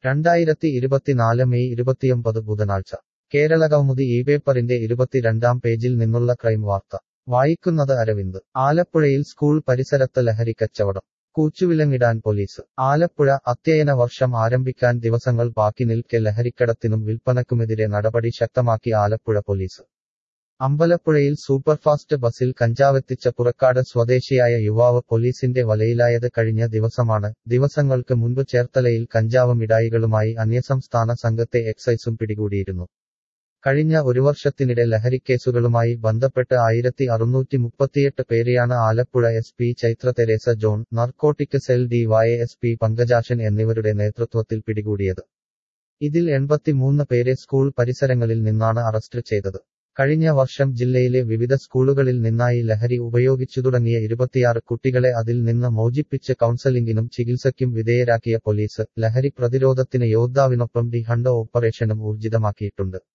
രണ്ടായിരത്തി ഇരുപത്തിനാല് മെയ് ഇരുപത്തിയൊമ്പത് ബുധനാഴ്ച കേരളകൗമുദി ഈ പേപ്പറിന്റെ ഇരുപത്തിരണ്ടാം പേജിൽ നിന്നുള്ള ക്രൈം വാർത്ത വായിക്കുന്നത് അരവിന്ദ് ആലപ്പുഴയിൽ സ്കൂൾ പരിസരത്ത് ലഹരിക്കച്ചവടം കൂച്ചുവിലങ്ങിടാൻ പോലീസ് ആലപ്പുഴ അധ്യയന വർഷം ആരംഭിക്കാൻ ദിവസങ്ങൾ ബാക്കി നിൽക്കെ ലഹരിക്കടത്തിനും വിൽപ്പനക്കുമെതിരെ നടപടി ശക്തമാക്കി ആലപ്പുഴ പോലീസ് അമ്പലപ്പുഴയിൽ സൂപ്പർഫാസ്റ്റ് ബസിൽ കഞ്ചാവെത്തിച്ച പുറക്കാട് സ്വദേശിയായ യുവാവ് പോലീസിന്റെ വലയിലായത് കഴിഞ്ഞ ദിവസമാണ് ദിവസങ്ങൾക്ക് മുൻപ് ചേർത്തലയിൽ കഞ്ചാവ് മിഠായികളുമായി അന്യസംസ്ഥാന സംഘത്തെ എക്സൈസും പിടികൂടിയിരുന്നു കഴിഞ്ഞ ഒരു വർഷത്തിനിടെ ലഹരിക്കേസുകളുമായി ബന്ധപ്പെട്ട് ആയിരത്തി അറുന്നൂറ്റി മുപ്പത്തിയെട്ട് പേരെയാണ് Alappuzha S P Chaitra Teresa John narcotic cell D Y S P Pankajakshan എന്നിവരുടെ നേതൃത്വത്തിൽ പിടികൂടിയത് ഇതിൽ എൺപത്തിമൂന്ന് പേരെ സ്കൂൾ പരിസരങ്ങളിൽ നിന്നാണ് അറസ്റ്റ് ചെയ്തത് കഴിഞ്ഞ വർഷം ജില്ലയിലെ വിവിധ സ്കൂളുകളിൽ നിന്നായി ലഹരി ഉപയോഗിച്ചു തുടങ്ങിയ ഇരുപത്തിയാറ് കുട്ടികളെ അതിൽ നിന്ന് മോചിപ്പിച്ച് കൗൺസലിംഗിനും ചികിത്സയ്ക്കും വിധേയരാക്കിയ പോലീസ് ലഹരി പ്രതിരോധത്തിന് യോദ്ധാവിനൊപ്പം ഡി ഹണ്ട് ഓപ്പറേഷനും ഊർജിതമാക്കിയിട്ടുണ്ട്